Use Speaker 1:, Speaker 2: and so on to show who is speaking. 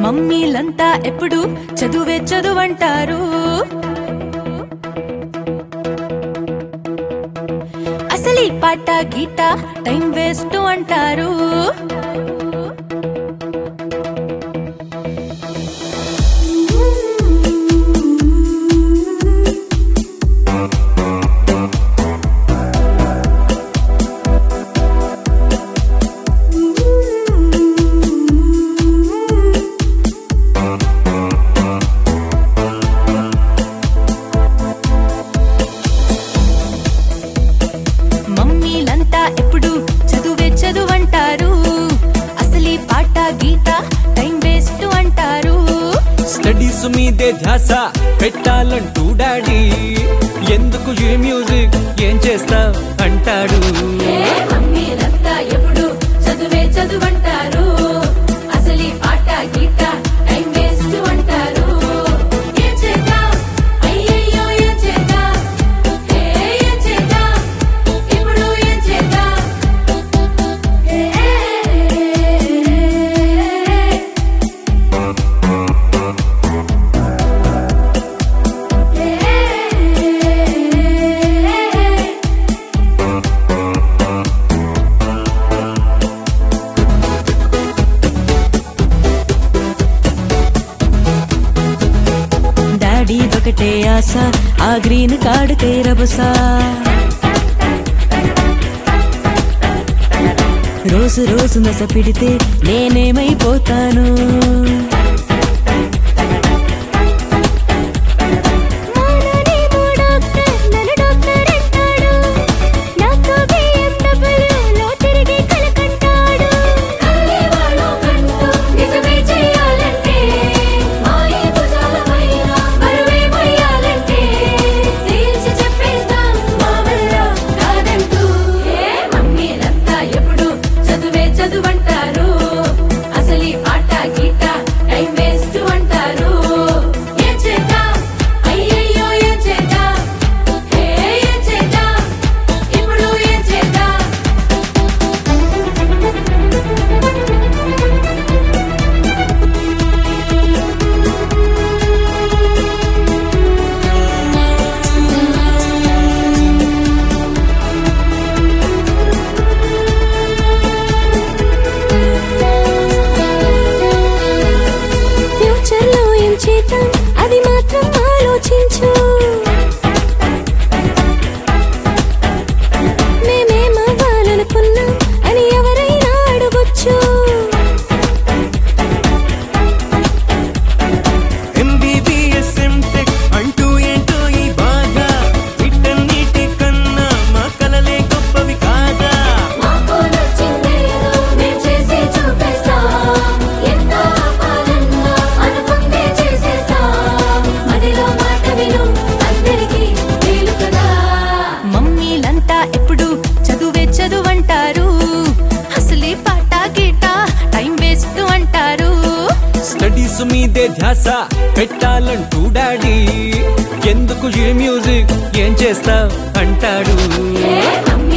Speaker 1: మమ్మీలంతా ఎప్పుడు చదువే చదువంటారు అసలు ఈ పాట గీట టైం వేస్ట్ అంటారు మమ్మీలంతా ఎప్పుడు చదువే చదువంటారు అసలు ఈ పాట గీత టైం వేస్ట్ అంటారు
Speaker 2: స్టడీస్ మీదే ధ్యాస పెట్టాలంటూ డాడీ ఎందుకు ఈ మ్యూజిక్ ఏం చేస్తా అంటాడు
Speaker 1: మమ్మీలంతా ఎప్పుడు చదువే చదువంటారు అసలు ఈ పాట గీత టైం వేస్ట్ అంటారు ఏం చేద్దాం అయ్యయ్యో ఏం చేద్దాం హే ఏం చేద్దాం ఇప్పుడు ఏం చేద్దాం హే డాడీ ఒకటే ఆశ ఆ గ్రీన్ కార్డు తేరబసా రోజు రోజు నస పిడితే నేనేమైపోతాను
Speaker 3: నానేమో డాక్టర్ నన్ను డాక్టర్ అంటాడు నాతో BMW లో తిరిగి కలకంటాడు
Speaker 1: కళ్ళేవాళ్ళో కంటూ నిజమే చెయ్యాలంటే మాయ భుజాలపైన బరువే మొయ్యాలంటే తేల్చి చెప్పేస్తాం మా వల్ల కాదంటూ ఏ మమ్మీలంతా ఎప్పుడు చదువే చదువంటారు అసలు ఈ పాట గీత టైం వేస్ట్ అంటారు ఏం చేద్దాం అయ్యయ్యో ఏం చేద్దాం హే ఏం చేద్దాం ఇప్పుడు ఏం చేద్దాం
Speaker 3: ఫ్యూచర్ లో ఏం చేద్దాం అది మాత్రం ఆలోచించు మేమేమవ్వాలనుకున్నాం అని ఎవరైనా అడగొచ్చు
Speaker 2: ఎంబీబీఎస్ ఎంటెక్ అంటూ ఏంటో ఈ బాధ వీటన్నిటి కన్నా మా కలలే గొప్పవి కాదా
Speaker 1: మాకు నచ్చిందేదో మేం చేసి చూపిస్తాం ఎంత ఆపాలన్నా అనుకుంటే చేసేస్తాం మదిలో మాట విను అందరికీ మేలు కదా మమ్మీలంతా ఎప్పుడు చదువే చదువంటారు అసలే పాట గీట టైం వేస్ట్ అంటారు
Speaker 2: స్టడీస్ మీదే ధ్యాస పెట్టాలంటూ డాడీ ఎందుకు ఈ మ్యూజిక్ ఏం చేస్తా అంటాడు
Speaker 1: ఏ మమ్మీ